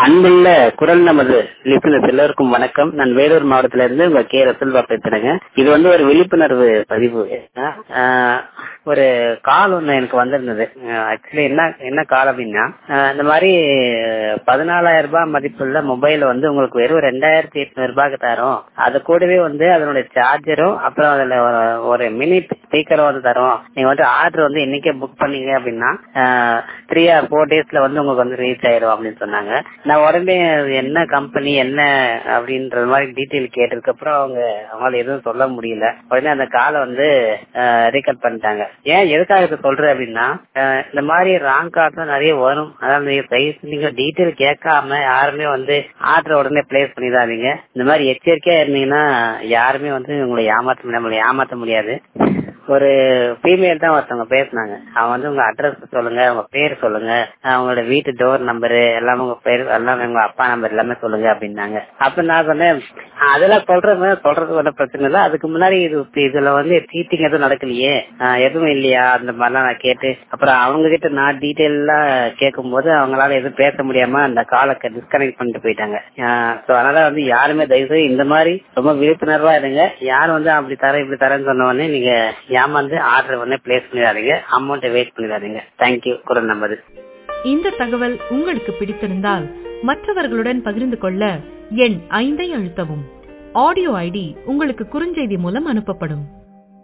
அன்புள்ள குரல் நமது லிசனர்ஸ் எல்லோருக்கும் வணக்கம் நான் வேலூர் மாவட்டத்துல இருந்து உங்க கே ரசல்வா பேசுறேங்க இது வந்து ஒரு விழிப்புணர்வு பதிவு ஆஹ் ஒரு கால் ஒண்ணு எனக்கு வந்திருந்தது ஆக்சுவலி என்ன என்ன கால் அப்படின்னா ஆஹ் இந்த மாதிரி பதினாலாயிரம் ரூபாய் மதிப்புள்ள மொபைல் வந்து உங்களுக்கு வெறும் ரெண்டாயிரத்தி எட்நூறு ரூபாய்க்கு தரும் அது கூடவே வந்து அதனுடைய சார்ஜரும் அப்புறம் அதுல ஒரு ஒரு மினி ஸ்பீக்கரும் வந்து தரும் நீங்க வந்து ஆர்டர் வந்து இன்னைக்கே புக் பண்ணீங்க அப்படின்னா த்ரீ ஆர் ஃபோர் டேஸ்ல வந்து உங்களுக்கு வந்து ரீச் ஆயிரும் அப்படின்னு சொன்னாங்க நான் உடனே அது என்ன கம்பெனி என்ன அப்படின்ற மாதிரி டீட்டெயில் கேட்டதுக்கு அப்புறம் அவங்க அவங்களால எதுவும் சொல்ல முடியல உடனே அந்த காலை வந்து ரீகட் பண்ணிட்டாங்க ஏன் எதுக்காக இதை சொல்றேன் அப்படின்னா அஹ் இந்த மாதிரி ராங் கார்டு தான் நிறைய வரும் அதாவது நீங்க பிரைஸ் நீங்க டீட்டெயில் கேட்காம யாருமே வந்து ஆர்டர் உடனே பிளேஸ் பண்ணிடாதீங்க இந்த மாதிரி எச்சரிக்கையா இருந்தீங்கன்னா யாருமே வந்து உங்களை ஏமாத்த நம்மளை ஏமாத்த முடியாது ஒரு ஃபீமேல் தான் ஒருத்தவங்க பேசினாங்க அவங்க வந்து உங்க அட்ரஸ் சொல்லுங்க உங்க பேர் சொல்லுங்க அவங்களோட வீட்டு டோர் நம்பரு எல்லாமே உங்க பேர் எல்லாமே உங்க அப்பா நம்பர் எல்லாமே சொல்லுங்க அப்படின்னாங்க அப்ப நான் சொன்னேன் அதெல்லாம் சொல்றது சொல்றது ஒன்றும் பிரச்சனை இல்லை அதுக்கு முன்னாடி இது இதுல வந்து சீட்டிங் எதுவும் நடக்கலையே எதுவும் இல்லையா அந்த மாதிரிலாம் நான் கேட்டு அப்புறம் அவங்க கிட்ட நான் டீட்டெயில் எல்லாம் கேட்கும் போது அவங்களால எதுவும் பேச முடியாம அந்த காலை டிஸ்கனெக்ட் பண்ணிட்டு போயிட்டாங்க ஸோ அதனால வந்து யாருமே தயவுசெய்து இந்த மாதிரி ரொம்ப விழிப்புணர்வா இருங்க யார் வந்து அப்படி தரேன் இப்படி தரேன்னு சொன்ன உடனே நீங்க ஏமாந்து ஆர்டர் உடனே பிளேஸ் பண்ணிடாதீங்க அமௌண்ட்டை வெயிட் பண்ணிடாதீங்க தேங்க்யூ குரல் நம்பர் இந்த தகவல் உங்களுக்கு பிடித்திருந்தால் மற்றவர்களுடன் பகிர்ந்து கொள்ள எண் ஐந்தை அழுத்தவும் ஆடியோ ஐடி உங்களுக்கு குறுஞ்செய்தி மூலம் அனுப்பப்படும்